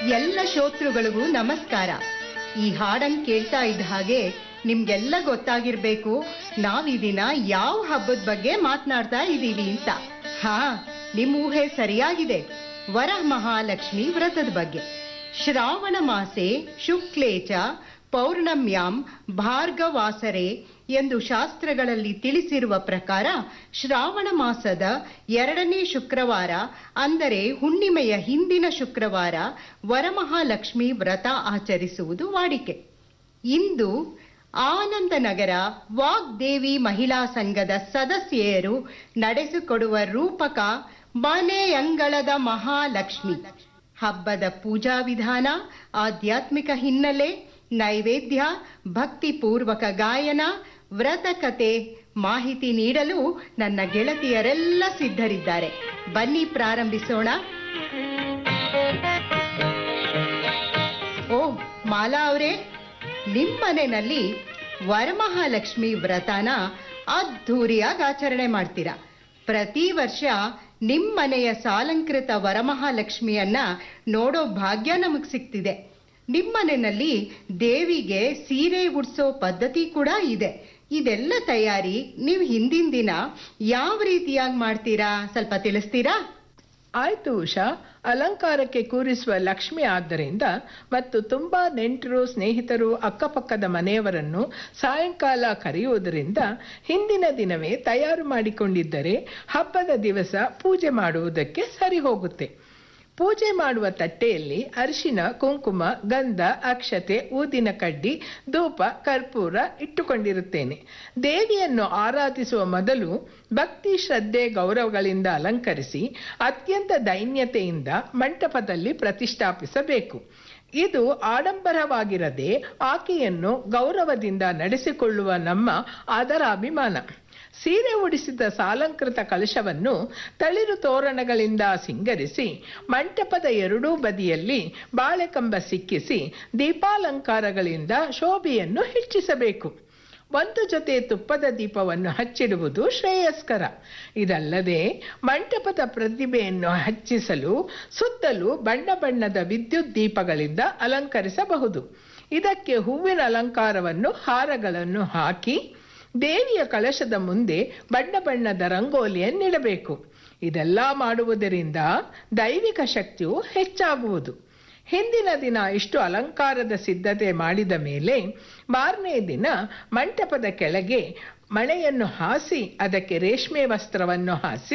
ಎಲ್ಲ ಶ್ರೋತೃಗಳಿಗೂ ನಮಸ್ಕಾರ ಈ ಹಾಡನ್ ಕೇಳ್ತಾ ಇದ್ದ ಹಾಗೆ ನಿಮ್ಗೆಲ್ಲ ಗೊತ್ತಾಗಿರ್ಬೇಕು ನಾವ್ ಈ ದಿನ ಯಾವ ಹಬ್ಬದ ಬಗ್ಗೆ ಮಾತನಾಡ್ತಾ ಇದ್ದೀವಿ ಅಂತ ಹಾ ನಿಮ್ ಊಹೆ ಸರಿಯಾಗಿದೆ ವರ ಮಹಾಲಕ್ಷ್ಮಿ ವ್ರತದ ಬಗ್ಗೆ ಶ್ರಾವಣ ಮಾಸೆ ಶುಕ್ಲೇಚ ಪೌರ್ಣಮ್ಯಾಂ ಭಾರ್ಗವಾಸರೆ ಎಂದು ಶಾಸ್ತ್ರಗಳಲ್ಲಿ ತಿಳಿಸಿರುವ ಪ್ರಕಾರ ಶ್ರಾವಣ ಮಾಸದ ಎರಡನೇ ಶುಕ್ರವಾರ ಅಂದರೆ ಹುಣ್ಣಿಮೆಯ ಹಿಂದಿನ ಶುಕ್ರವಾರ ವರಮಹಾಲಕ್ಷ್ಮಿ ವ್ರತ ಆಚರಿಸುವುದು ವಾಡಿಕೆ ಇಂದು ಆನಂದನಗರ ವಾಗ್ದೇವಿ ಮಹಿಳಾ ಸಂಘದ ಸದಸ್ಯೆಯರು ನಡೆಸಿಕೊಡುವ ರೂಪಕ ಮನೆ ಅಂಗಳದ ಮಹಾಲಕ್ಷ್ಮಿ ಹಬ್ಬದ ಪೂಜಾ ವಿಧಾನ ಆಧ್ಯಾತ್ಮಿಕ ಹಿನ್ನೆಲೆ ನೈವೇದ್ಯ ಭಕ್ತಿಪೂರ್ವಕ ಗಾಯನ ವ್ರತ ಕತೆ ಮಾಹಿತಿ ನೀಡಲು ನನ್ನ ಗೆಳತಿಯರೆಲ್ಲ ಸಿದ್ಧರಿದ್ದಾರೆ ಬನ್ನಿ ಪ್ರಾರಂಭಿಸೋಣ ಓ ಮಾಲಾ ಅವರೇ ನಿಮ್ಮನೆಯಲ್ಲಿ ವರಮಹಾಲಕ್ಷ್ಮಿ ವ್ರತನ ಅದ್ಧೂರಿಯಾಗಿ ಆಚರಣೆ ಮಾಡ್ತೀರಾ ಪ್ರತಿ ವರ್ಷ ನಿಮ್ಮನೆಯ ಸಾಲಂಕೃತ ವರಮಹಾಲಕ್ಷ್ಮಿಯನ್ನ ನೋಡೋ ಭಾಗ್ಯ ನಮಗ್ ಸಿಗ್ತಿದೆ ನಿಮ್ಮನೆಯಲ್ಲಿ ದೇವಿಗೆ ಸೀರೆ ಉಡ್ಸೋ ಪದ್ಧತಿ ಕೂಡ ಇದೆ ಇದೆಲ್ಲ ತಯಾರಿ ನೀವು ಹಿಂದಿನ ದಿನ ಯಾವ ರೀತಿಯಾಗಿ ಮಾಡ್ತೀರಾ ಸ್ವಲ್ಪ ತಿಳಿಸ್ತೀರಾ ಆಯ್ತು ಉಷಾ ಅಲಂಕಾರಕ್ಕೆ ಕೂರಿಸುವ ಲಕ್ಷ್ಮಿ ಆದ್ದರಿಂದ ಮತ್ತು ತುಂಬಾ ನೆಂಟರು ಸ್ನೇಹಿತರು ಅಕ್ಕಪಕ್ಕದ ಮನೆಯವರನ್ನು ಸಾಯಂಕಾಲ ಕರೆಯುವುದರಿಂದ ಹಿಂದಿನ ದಿನವೇ ತಯಾರು ಮಾಡಿಕೊಂಡಿದ್ದರೆ ಹಬ್ಬದ ದಿವಸ ಪೂಜೆ ಮಾಡುವುದಕ್ಕೆ ಸರಿ ಹೋಗುತ್ತೆ ಪೂಜೆ ಮಾಡುವ ತಟ್ಟೆಯಲ್ಲಿ ಅರಿಶಿನ ಕುಂಕುಮ ಗಂಧ ಅಕ್ಷತೆ ಊದಿನ ಕಡ್ಡಿ ಧೂಪ ಕರ್ಪೂರ ಇಟ್ಟುಕೊಂಡಿರುತ್ತೇನೆ ದೇವಿಯನ್ನು ಆರಾಧಿಸುವ ಮೊದಲು ಭಕ್ತಿ ಶ್ರದ್ಧೆ ಗೌರವಗಳಿಂದ ಅಲಂಕರಿಸಿ ಅತ್ಯಂತ ದೈನ್ಯತೆಯಿಂದ ಮಂಟಪದಲ್ಲಿ ಪ್ರತಿಷ್ಠಾಪಿಸಬೇಕು ಇದು ಆಡಂಬರವಾಗಿರದೆ ಆಕೆಯನ್ನು ಗೌರವದಿಂದ ನಡೆಸಿಕೊಳ್ಳುವ ನಮ್ಮ ಅದರ ಅಭಿಮಾನ ಸೀರೆ ಉಡಿಸಿದ ಸಾಲಂಕೃತ ಕಲಶವನ್ನು ತಳಿರು ತೋರಣಗಳಿಂದ ಸಿಂಗರಿಸಿ ಮಂಟಪದ ಎರಡೂ ಬದಿಯಲ್ಲಿ ಬಾಳೆಕಂಬ ಸಿಕ್ಕಿಸಿ ದೀಪಾಲಂಕಾರಗಳಿಂದ ಶೋಭೆಯನ್ನು ಹೆಚ್ಚಿಸಬೇಕು ಒಂದು ಜೊತೆ ತುಪ್ಪದ ದೀಪವನ್ನು ಹಚ್ಚಿಡುವುದು ಶ್ರೇಯಸ್ಕರ ಇದಲ್ಲದೆ ಮಂಟಪದ ಪ್ರತಿಭೆಯನ್ನು ಹೆಚ್ಚಿಸಲು ಸುತ್ತಲೂ ಬಣ್ಣ ಬಣ್ಣದ ವಿದ್ಯುತ್ ದೀಪಗಳಿಂದ ಅಲಂಕರಿಸಬಹುದು ಇದಕ್ಕೆ ಹೂವಿನ ಅಲಂಕಾರವನ್ನು ಹಾರಗಳನ್ನು ಹಾಕಿ ದೇವಿಯ ಕಳಶದ ಮುಂದೆ ಬಣ್ಣ ಬಣ್ಣದ ರಂಗೋಲಿಯನ್ನಿಡಬೇಕು ಇದೆಲ್ಲ ಮಾಡುವುದರಿಂದ ದೈವಿಕ ಶಕ್ತಿಯು ಹೆಚ್ಚಾಗುವುದು ಹಿಂದಿನ ದಿನ ಇಷ್ಟು ಅಲಂಕಾರದ ಸಿದ್ಧತೆ ಮಾಡಿದ ಮೇಲೆ ಮಾರನೇ ದಿನ ಮಂಟಪದ ಕೆಳಗೆ ಮಳೆಯನ್ನು ಹಾಸಿ ಅದಕ್ಕೆ ರೇಷ್ಮೆ ವಸ್ತ್ರವನ್ನು ಹಾಸಿ